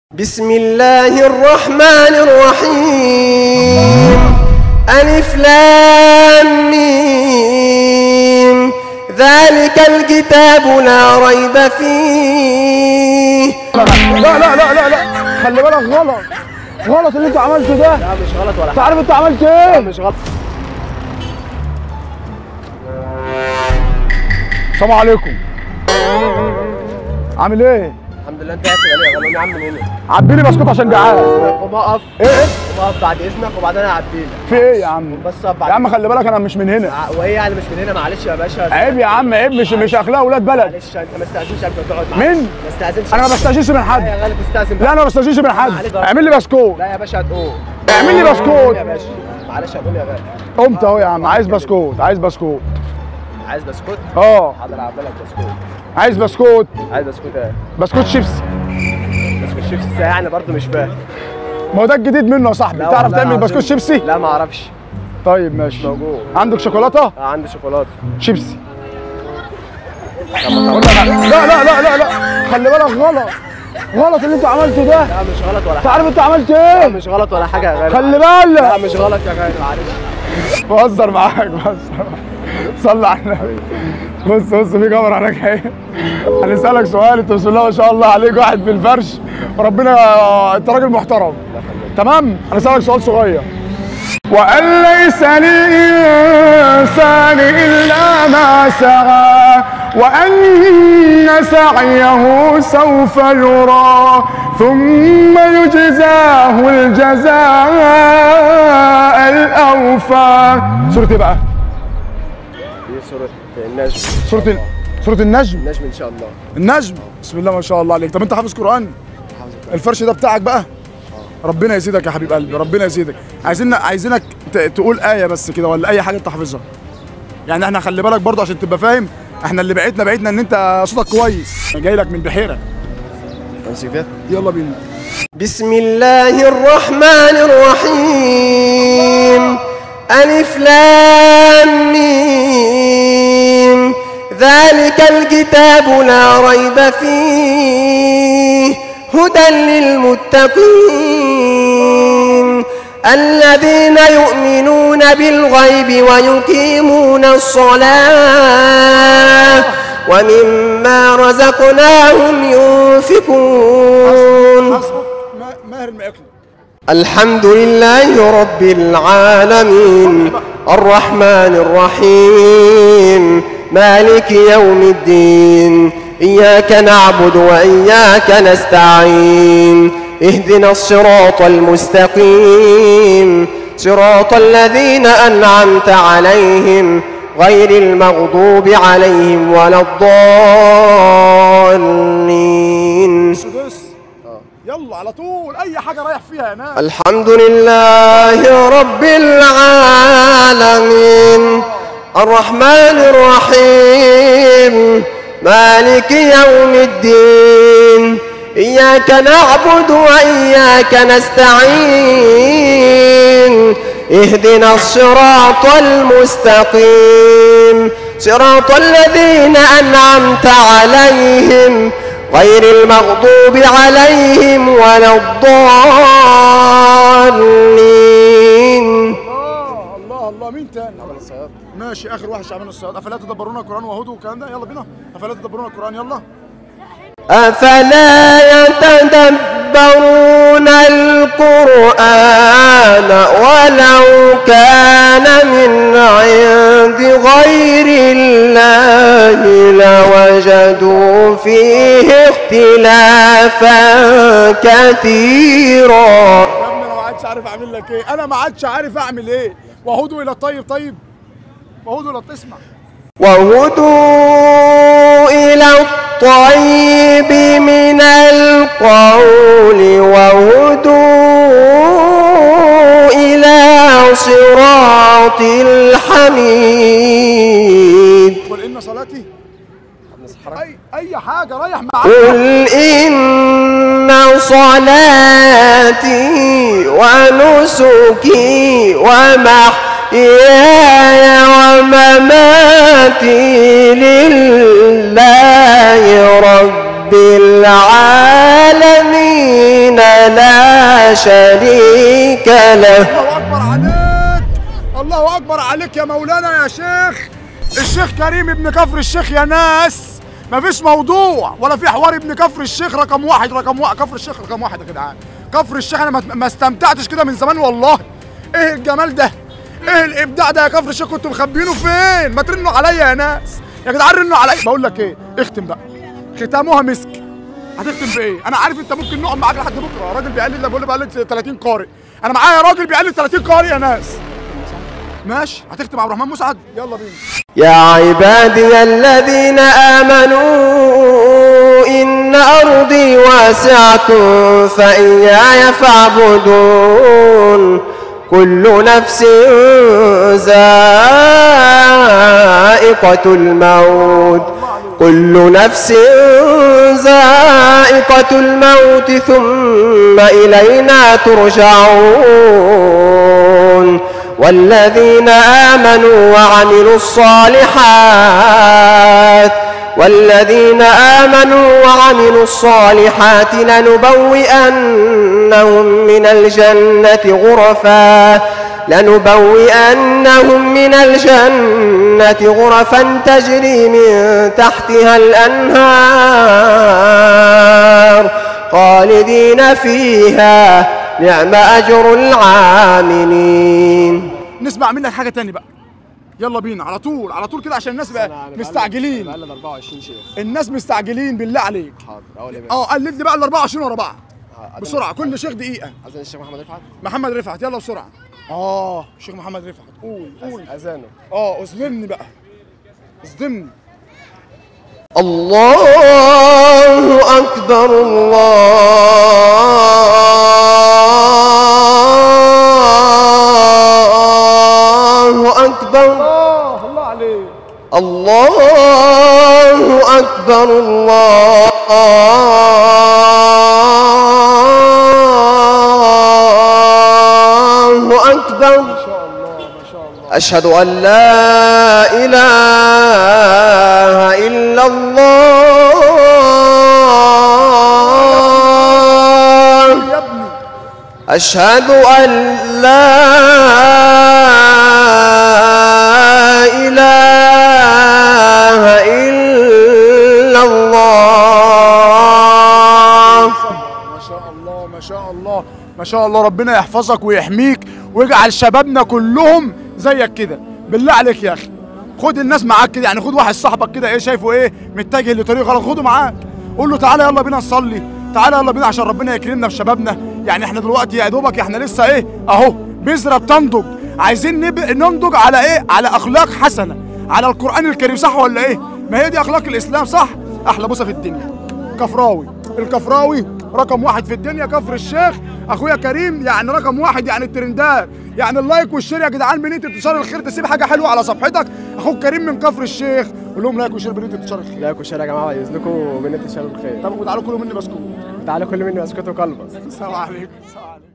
بسم الله الرحمن الرحيم ألف لام ميم ذلك الكتاب لا ريب فيه لا لا لا لا لا خلي بالك غلط غلط اللي انت عملته ده لا مش غلط ولا انت عارف انت عملت ايه مش غلط السلام عليكم عامل ايه الحمد لله انت قاعد عليا غلوني يا عم من هنا عبي لي بسكوت عشان جعان قوم اقف ايه ايه قوم اقف بعد اذنك وبعدين انا هعديلك في ايه يا عم بس اقف بعد يا عم خلي بالك انا مش من هنا ع- وهي يعني مش من هنا معلش يا باشا عيب يا عم عيب مش مش اخلاق ولاد بلد معلش انت ما استاذنش قبل ما تقعد معايا مين؟ ما استاذنش انا ما بستجيش من لا حد يا غالي تستاذن لا انا ما بستجيش من حد معلش. اعمل لي بسكوت لا يا باشا هتقوم اعمل لي بسكوت يا باشا معلش هتقوم يا غالي قمت اهو يا عم عايز بسكوت عايز بسكوت عايز بسكوت اه حاضر هعمل لك بسكوت عايز بسكوت عايز بسكوت ايه بسكوت شيبسي بسكوت شيبسي ازاي يعني برضه مش فاهم ما هو ده الجديد منه يا صاحبي لا تعرف والله تعمل العظيم. بسكوت شيبسي لا ما اعرفش طيب ماشي موجود. عندك شوكولاته اه عندي شوكولاته شيبسي أقول لك لا لا لا لا لا خلي بالك غلط غلط اللي انت عملته ده لا مش غلط ولا انت حاجه عارف انت عملت لا ايه مش غلط ولا حاجه يا غالي خلي لا بالك مش غلط يا غالي معلش بهزر معاك بهزر صلي على النبي بص بص في كاميرا هناك اهي هنسالك سؤال انت بسم الله ما شاء الله عليك واحد بالفرش وربنا انت راجل محترم تمام هنسالك سؤال صغير وأن ليس للإنسان إلا ما سعى وأن سعيه سوف يرى ثم يجزاه الجزاء الأوفى سورة إيه بقى؟ دي سوره النجم سورة ال- سورة النجم النجم ان شاء الله النجم بسم الله ما شاء الله عليك طب أنت حافظ قرآن؟ الفرش ده بتاعك بقى؟ ربنا يزيدك يا حبيب قلبي ربنا يزيدك عايزين عايزينك ت- تقول آية بس كده ولا أي حاجة أنت حافظها يعني احنا خلي بالك برضه عشان تبقى فاهم احنا اللي بعتنا بعتنا ان انت صوتك كويس جاي لك من بحيره امسك ده يلا بينا بسم الله الرحمن الرحيم ألف لام ميم ذلك الكتاب لا ريب فيه هدى للمتقين الذين يؤمنون بالغيب ويقيمون الصلاة ومما رزقناهم ينفقون ماهر المعقل الحمد لله رب العالمين الرحمن الرحيم مالك يوم الدين إياك نعبد وإياك نستعين اهدنا الصراط المستقيم صراط الذين أنعمت عليهم غير المغضوب عليهم ولا الضالين سدس يلا على طول اي حاجه رايح فيها يا ناس الحمد لله رب العالمين الرحمن الرحيم مالك يوم الدين إياك نعبد وإياك نستعين اهدنا الصراط المستقيم صراط الذين أنعمت عليهم غير المغضوب عليهم ولا الضالين الله الله الله مين تاني ماشي اخر واحد شعبان الصياد افلا تدبرون القران وهدوا والكلام ده يلا بينا افلا تدبرون القران يلا أفلا يتدبرون القرآن ولو كان من عند غير الله لوجدوا فيه اختلافا كثيرا يا ابني انا ما عادش عارف اعمل لك ايه انا ما عادش عارف اعمل ايه وهدوا الى الطيب طيب وهدوا الى اسمع وهدوا إلى الطيب من القول وهدوا إلى صراط الحميد قل ان صلاتي اي اي حاجه رايح معاك قل إن صلاتي ونسكي ومحياي ومماتي لله رب العالمين لا شريك له الله اكبر عليك الله اكبر عليك يا مولانا يا شيخ الشيخ كريم ابن كفر الشيخ يا ناس مفيش موضوع ولا في حوار ابن كفر الشيخ رقم واحد رقم واحد كفر الشيخ رقم واحد يا جدعان كفر الشيخ انا ما- ما استمتعتش كده من زمان والله ايه الجمال ده ايه الابداع ده يا كفر الشيخ كنتوا مخبينه فين ما ترنوا عليا يا ناس يا جدعان رنوا عليا بقول لك ايه اختم بقى ختامها مسك هتختم بايه؟ انا عارف انت ممكن نقعد معاك لحد بكره، راجل بيقلد بقول لي بقلد 30 قارئ، انا معايا راجل بيقلد 30 قارئ يا ناس. ماشي هتختم عبد الرحمن مسعد؟ يلا بينا. يا عبادي الذين آمنوا إن أرضي واسعة فإياي فاعبدون كل نفس ذائقة الموت كل نفس ذائقة الموت ثم إلينا ترجعون والذين آمنوا وعملوا الصالحات والذين آمنوا وعملوا الصالحات لنبوئنهم من الجنة غرفا لنبوئنهم من الجنة غرفا تجري من تحتها الأنهار خالدين فيها نعم أجر العاملين نسمع منك حاجة تاني بقى. يلا بينا على طول على طول كده عشان الناس بقى مستعجلين بقلد 24 شيخ الناس مستعجلين بالله عليك حاضر اول يا باشا اه قلد لي بقى ال 24 ورا بعض آه، بسرعه كل شيخ دقيقه اذان الشيخ محمد رفعت محمد رفعت يلا بسرعه اه الشيخ محمد رفعت قول قول اذانه اه اصدمني بقى اصدمني الله أكبر الله أكبر الله الله عليك الله أكبر الله أكبر ما شاء الله ما شاء الله أشهد أن لا إله إلا الله يا ابني أشهد أن لا إله إلا الله ما شاء الله ما شاء الله ما شاء الله ربنا يحفظك ويحميك ويجعل شبابنا كلهم زيك كده بالله عليك يا اخي خد الناس معاك كده يعني خد واحد صاحبك كده ايه شايفه ايه متجه لطريق غلط خده معاك قول له تعالى يلا بينا نصلي تعالى يلا بينا عشان ربنا يكرمنا في شبابنا يعني احنا دلوقتي يا دوبك احنا لسه ايه اهو بذره بتنضج عايزين نب... ننضج على ايه على اخلاق حسنه على القران الكريم صح ولا ايه ما هي دي اخلاق الاسلام صح احلى بوسه في الدنيا كفراوي الكفراوي رقم واحد في الدنيا كفر الشيخ اخويا كريم يعني رقم واحد يعني الترندات يعني اللايك والشير يا جدعان بنية انتشار الخير تسيب حاجه حلوه على صفحتك اخوك كريم من كفر الشيخ قول لهم لايك وشير بنية انتشار الخير لايك وشير يا جماعه بعد اذنكم بنت الشباب الخير طب وتعالوا كلوا مني بسكوت تعالوا كل مني اسكتوا قلبا السلام عليكم السلام عليكم